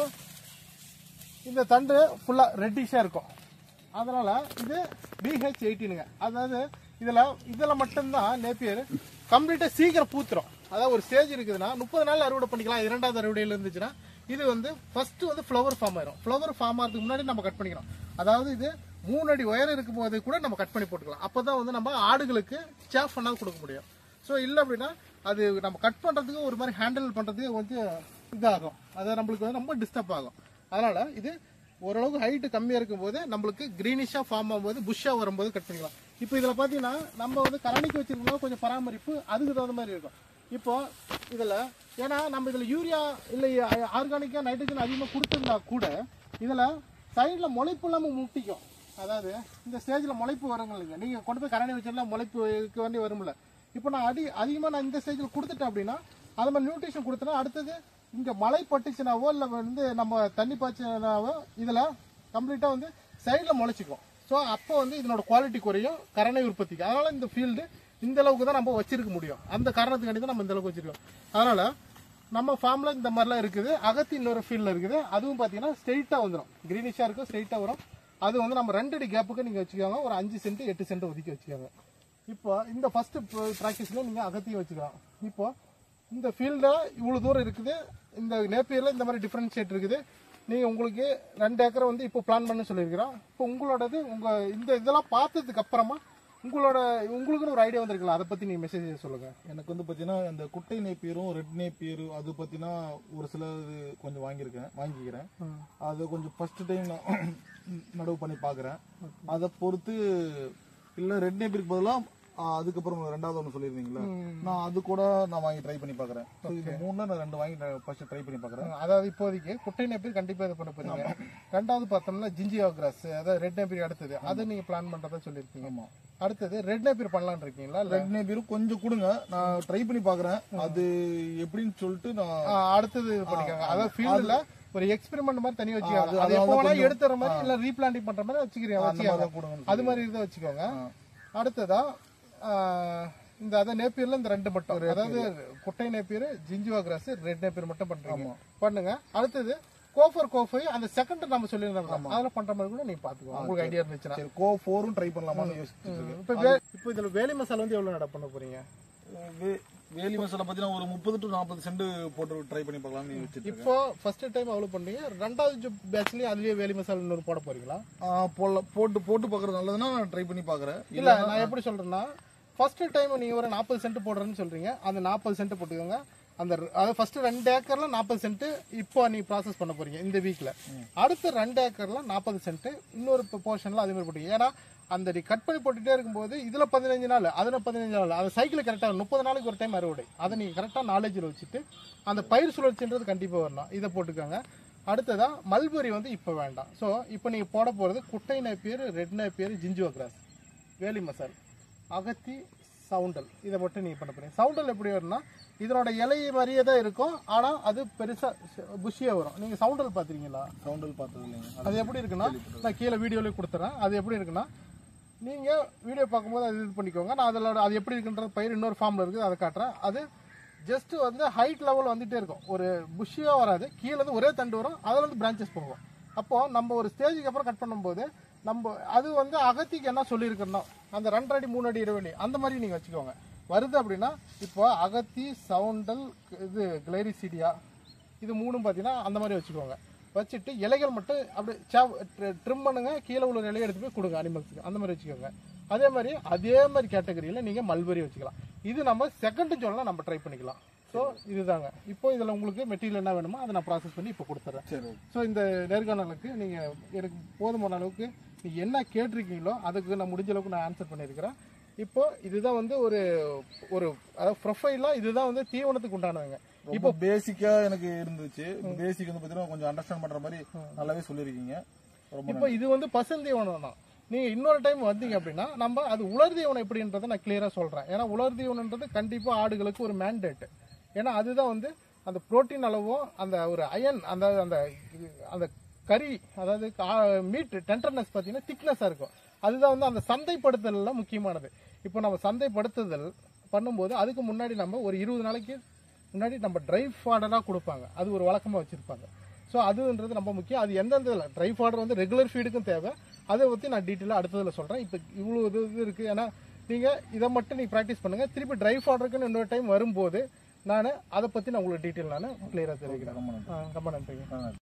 இந்த தண்டு ஃபுல்லா ரெட்டிஷா இருக்கும் அதனால இது பிஹெச் எயிட்டீனுங்க அதாவது இதுல இதுல மட்டும்தான் நேப்பியர் கம்ப்ளீட்டா சீக்கிரம் பூத்துரும் அதாவது ஒரு ஸ்டேஜ் இருக்குதுன்னா முப்பது நாள் அறுவடை பண்ணிக்கலாம் இரண்டாவது அறுவடையில இருந்துச்சுன்னா இது வந்து ஃபர்ஸ்ட் வந்து ஃப்ளவர் ஃபார்ம் ஆயிரும் ஃப்ளவர் ஃபார்ம் ஆகிறதுக்கு முன்னாடி நம்ம கட் பண்ணிக்கிறோம் அதாவது இது மூணு அடி உயரம் இருக்கும்போது கூட நம்ம கட் பண்ணி போட்டுக்கலாம் அப்பதான் வந்து நம்ம ஆடுகளுக்கு சேஃப் பண்ணால் கொடுக்க முடியும் ஸோ இல்லை அப்படின்னா அது நம்ம கட் பண்றதுக்கு ஒரு மாதிரி ஹேண்டில் பண்றதுக்கு கொஞ்சம் இதாகும் அது நம்மளுக்கு வந்து ரொம்ப டிஸ்டர்ப் ஆகும் அதனால இது ஓரளவுக்கு ஹைட் கம்மியா இருக்கும்போது நம்மளுக்கு கிரீனிஷா ஃபார்ம் ஆகும்போது புஷ்ஷா வரும்போது கட் பண்ணிக்கலாம் இப்போ இதுல பாத்தீங்கன்னா நம்ம வந்து கரணிக்கு வச்சிருக்கோம் கொஞ்சம் பராமரிப்பு அதுக்கு தகுந்த மாதிரி இருக்கும் இப்போ இதுல ஏன்னா நம்ம இதுல யூரியா இல்லை ஆர்கானிக்கா நைட்ரஜன் அதிகமாக கொடுத்துருந்தா கூட இதுல சைடில் முளைப்பு இல்லாமல் முட்டிக்கும் அதாவது இந்த ஸ்டேஜில் முளைப்பு வருங்க இல்லைங்க நீங்கள் கொண்டு போய் கரணை வச்சிருந்தா முளைப்புக்கு வேண்டி வரும்ல இப்போ நான் அடி அதிகமாக நான் இந்த ஸ்டேஜில் கொடுத்துட்டேன் அப்படின்னா அது மாதிரி நியூட்ரிஷன் கொடுத்தனா அடுத்தது இங்கே மழை பட்டுச்சுனாவோ இல்லை வந்து நம்ம தண்ணி பாய்ச்சினாவோ இதில் கம்ப்ளீட்டாக வந்து சைடில் முளைச்சிக்கும் ஸோ அப்போ வந்து இதனோட குவாலிட்டி குறையும் கரணை உற்பத்திக்கு அதனால இந்த ஃபீல்டு இந்த அளவுக்கு தான் நம்ம வச்சிருக்க முடியும் அந்த காரணத்துக்காண்டி தான் நம்ம இந்த அளவுக்கு வச்சிருக்கோம் அதனால நம்ம ஃபார்ம்ல இந்த மாதிரிலாம் இருக்குது அகத்தி இன்னொரு ஃபீல்டில் இருக்குது அதுவும் பார்த்தீங்கன்னா ஸ்ட்ரெயிட்டாக வந்துடும் க்ரீனிஷாக இருக்கும் ஸ்ட்ரெயிட்டாக வரும் அது வந்து நம்ம ரெண்டு அடி கேப்புக்கு நீங்கள் வச்சுக்கோங்க ஒரு அஞ்சு சென்ட் எட்டு சென்ட் ஒதுக்கி வச்சுக்கோங்க இப்போ இந்த ஃபர்ஸ்ட் ப்ராக்டிஸில் நீங்கள் அகத்தியும் வச்சுக்கலாம் இப்போ இந்த ஃபீல்டில் இவ்வளோ தூரம் இருக்குது இந்த நேப்பியரில் இந்த மாதிரி டிஃப்ரென்ஷியேட் இருக்குது நீங்கள் உங்களுக்கு ரெண்டு ஏக்கரை வந்து இப்போ பிளான் பண்ண சொல்லியிருக்கிறோம் இப்போ உங்களோடது உங்கள் இந்த இதெல்லாம் பார்த்ததுக்கு அப்புறமா உங்களோட உங்களுக்குன்னு ஒரு ஐடியா வந்திருக்கலாம் அதை பற்றி நீங்கள் மெசேஜ் சொல்லுங்கள் எனக்கு வந்து பார்த்தீங்கன்னா இந்த குட்டை நேப்பியரும் ரெட் நேப்பியரும் அது பார்த்தீங்கன்னா ஒரு சில இது கொஞ்சம் வாங்கியிருக்கேன் வாங்கிக்கிறேன் அது கொஞ்சம் ஃபர்ஸ்ட் டைம் நான் நடவு பண்ணி பார்க்குறேன் அதை பொறுத்து இல்லை ரெட் நேப்பியருக்கு பதிலாக அதுக்கப்புறம் ரெண்டாவது ஒன்று சொல்லியிருந்தீங்களா நான் அது கூட நான் வாங்கி ட்ரை பண்ணி பார்க்குறேன் இந்த மூணுல நான் ரெண்டு வாங்கி ஃபர்ஸ்ட் ட்ரை பண்ணி பார்க்குறேன் அதாவது இப்போதைக்கு குட்டை நேப்பீர் கண்டிப்பாக இது பண்ண போறீங்க ரெண்டாவது பார்த்தோம்னா ஜிஞ்சியா கிராஸ் அதாவது ரெட் நேப்பீர் அடுத்தது அதை நீங்கள் பிளான் பண்ணுறதா சொல்லியிருக்கீங்க ஆமாம் அடுத்தது ரெட் நேப்பீர் பண்ணலாம்னு இருக்கீங்களா இல்ல ரெட் நேப்பியரும் கொஞ்சம் கொடுங்க நான் ட்ரை பண்ணி பார்க்குறேன் அது எப்படின்னு சொல்லிட்டு நான் ஆ, அடுத்தது இது பண்ணிக்கோங்க அதாவது ஃபீல்டில் ஒரு எக்ஸ்பெரிமெண்ட் மாதிரி தனியாக வச்சுக்கோங்க அது- அது அது எப்போ வேணா கொஞ்சம் எடுத்துற மாதிரி இல்ல ரீபிளான்டிங் பண்ற மாதிரி வச்சுக்கிறீங்க அந்த மாதிரி வச்சுக்கோங்க தான் கொடுங்க அது மாதிரி இதை வச்சுக்கோங்க அடுத்ததா ஆ, இந்த அத நேப்பியர்ல இந்த ரெண்டு மட்டும் அதாவது குட்டை நேப்பியர் ஜிஞ்சுவா கிராஸ் ரெட் நேப்பியர் மட்டும் பண்றீங்க பண்ணுங்க அடுத்தது கோஃபர் கோஃபை அந்த செகண்ட் நம்ம சொல்லியிருந்தோம் அதில் பண்ற மாதிரி கூட நீங்க பாத்துக்கோங்க உங்களுக்கு ஐடியா இருந்துச்சுன்னா சரி கோ ஃபோரும் ட்ரை பண்ணலாமான்னு யோசிச்சுட்டு இருக்கேன் இப்போ வே- இப்போ இதுல வேலி மசாலா வந்து எவ்வளவு நட பண்ண போறீங்க வே- வேலி மசாலா பார்த்தீங்கன்னா ஒரு முப்பது டு நாற்பது சென்ட் போட்டு ட்ரை பண்ணி பார்க்கலாம்னு வச்சுட்டு இப்போ ஃபர்ஸ்ட் டைம் அவ்வளவு பண்ணீங்க ரெண்டாவது பேட்ச்லயே அதுலயே வேலி மசாலா இன்னொரு போட போறீங்களா போல போட்டு போட்டு பார்க்கறது நல்லதுன்னா நான் ட்ரை பண்ணி பார்க்குறேன் இல்ல நான் எப்படி சொல்றேன்னா ஃபர்ஸ்ட் டைம் நீங்க ஒரு நாற்பது சென்ட் போடுறேன்னு சொல்றீங்க அந்த நாற்பது சென்ட் போட்டுக்கோங்க அந்த ர- அதாவது ஃபர்ஸ்ட் ரெண்டு ஏக்கர்ல நாற்பது சென்ட் இப்போ நீ ப்ராசஸ் பண்ண போறீங்க இந்த வீக்ல அடுத்த ரெண்டு ஏக்கர்ல நாற்பது சென்ட் இன்னொரு போர்ஷன்ல அதே மாதிரி போட்டீங்க ஏன்னா அந்த நீ கட் பண்ணி போட்டுட்டே இருக்கும்போது இதுல பதினஞ்சு நாள் அதுல பதினஞ்சு நாள் அந்த சைக்கிள் கரெக்டா முப்பது நாளைக்கு ஒரு டைம் அறுவடை அதை நீங்க கரெக்டா நாலேஜில் வச்சுட்டு அந்த பயிர் சுழற்சின்றது கண்டிப்பா வரணும் இதை போட்டுக்கோங்க அடுத்ததா மல்பெரி வந்து இப்போ வேண்டாம் ஸோ இப்போ நீங்க போட போறது குட்டை நேப்பியர் ரெட் நேப்பியர் ஜிஞ்சுவா கிராஸ் வேலி மசால் அகத்தி சவுண்டல் இதை மட்டும் நீங்கள் பண்ண போறீங்க சவுண்டல் எப்படி வரும்னா இதனோட இலை மாதிரியே தான் இருக்கும் ஆனால் அது பெருசாக புஷியாக வரும் நீங்கள் சவுண்டல் பார்த்துருக்கீங்களா சவுண்டல் பார்த்தது இல்லைங்க அது எப்படி இருக்குன்னா நான் கீழே வீடியோலேயே கொடுத்துறேன் அது எப்படி இருக்குன்னா நீங்கள் வீடியோ பார்க்கும்போது அது இது பண்ணிக்கோங்க நான் அதில் அது எப்படி இருக்குன்றது பயிர் இன்னொரு ஃபார்மில் இருக்குது அதை காட்டுறேன் அது ஜஸ்ட் வந்து ஹைட் லெவல் வந்துட்டே இருக்கும் ஒரு புஷ்ஷியாக வராது கீழே இருந்து ஒரே தண்டு வரும் அதில் இருந்து பிரான்ச்சஸ் போகும் அப்போ நம்ம ஒரு ஸ்டேஜுக்கு அப்புறம் கட் பண்ணும்போது நம்ம அது வந்து அகத்திக்கு என்ன சொல்லியிருக்கணும் அந்த ரெண்டரை அடி மூணு அடி இடைவெளி அந்த மாதிரி நீங்கள் வச்சுக்கோங்க வருது அப்படின்னா இப்போ அகத்தி சவுண்டல் இது கிளைரிசிடியா இது மூணும் பார்த்தீங்கன்னா அந்த மாதிரி வச்சுக்கோங்க வச்சுட்டு இலைகள் மட்டும் அப்படியே ட்ரிம் பண்ணுங்க கீழே உள்ள இலையை எடுத்து போய் கொடுங்க அனிமல்ஸுக்கு அந்த மாதிரி வச்சுக்கோங்க அதே மாதிரி அதே மாதிரி கேட்டகரியில் நீங்கள் மல்பெரி வச்சுக்கலாம் இது நம்ம செகண்ட் ஜோனில் நம்ம ட்ரை பண்ணிக்கலாம் ஸோ இதுதாங்க இப்போ இதில் உங்களுக்கு மெட்டீரியல் என்ன வேணுமோ அதை நான் ப்ராசஸ் பண்ணி இப்போ கொடுத்துட்றேன் சரி ஸோ இந்த நேர்காணலுக்கு நீங்கள் எனக்கு போதுமான அளவுக்கு நீங்கள் என்ன கேட்டிருக்கீங்களோ அதுக்கு நான் முடிஞ்ச அளவுக்கு நான் ஆன்சர் பண்ணியிருக்கிறேன் இப்போ இதுதான் வந்து ஒரு ஒரு அதாவது ப்ரொஃபைலாக இதுதான் வந்து தீவனத்துக்கு உண்டானதுங்க இப்போ பேசிக்கா எனக்கு இருந்துச்சு பேசிக் வந்து பார்த்தீங்கன்னா கொஞ்சம் அண்டர்ஸ்டாண்ட் பண்ற மாதிரி நல்லாவே சொல்லியிருக்கீங்க ரொம்ப இப்போ இது வந்து பசுந்தீவனம் தான் நீங்க இன்னொரு டைம் வந்தீங்க அப்படின்னா நம்ம அது உலர் தீவனம் எப்படின்றத நான் கிளியரா சொல்றேன் ஏன்னா உலர் தீவனம்ன்றது கண்டிப்பா ஆடுகளுக்கு ஒரு மேண்டேட் ஏன்னா அதுதான் வந்து அந்த புரோட்டீன் அளவும் அந்த ஒரு அயன் அந்த அந்த இது- அந்த கறி அதாவது மீட் டெண்டர்னஸ் பார்த்தீங்கன்னா திக்னஸாக இருக்கும் அதுதான் வந்து அந்த சந்தைப்படுத்தல முக்கியமானது இப்போ நம்ம சந்தைப்படுத்துதல் பண்ணும்போது அதுக்கு முன்னாடி நம்ம ஒரு இருபது நாளைக்கு முன்னாடி நம்ம ட்ரை ஃபாடராக கொடுப்பாங்க அது ஒரு வழக்கமாக வச்சுருப்பாங்க ஸோ அதுன்றது ரொம்ப முக்கியம் அது எந்தெந்த இதில் ட்ரை ஃபாடர் வந்து ரெகுலர் ஃபீடுக்கும் தேவை அதை பற்றி நான் டீட்டெயிலாக அடுத்ததில் சொல்கிறேன் இப்போ இவ்வளோ இது இது இருக்குது ஏன்னா நீங்கள் இதை மட்டும் நீங்கள் ப்ராக்டிஸ் பண்ணுங்கள் திருப்பி ட்ரை ஃபாடருக்குன்னு இன்னொரு டைம் வரும்போது நான் அதை பற்றி நான் உங்களுக்கு டீட்டெயில் நான் கிளியராக தெரிவிக்கிறேன் ரொம்ப நன்றி ஆ, ரொம்ப நன்றிங்க ஆ.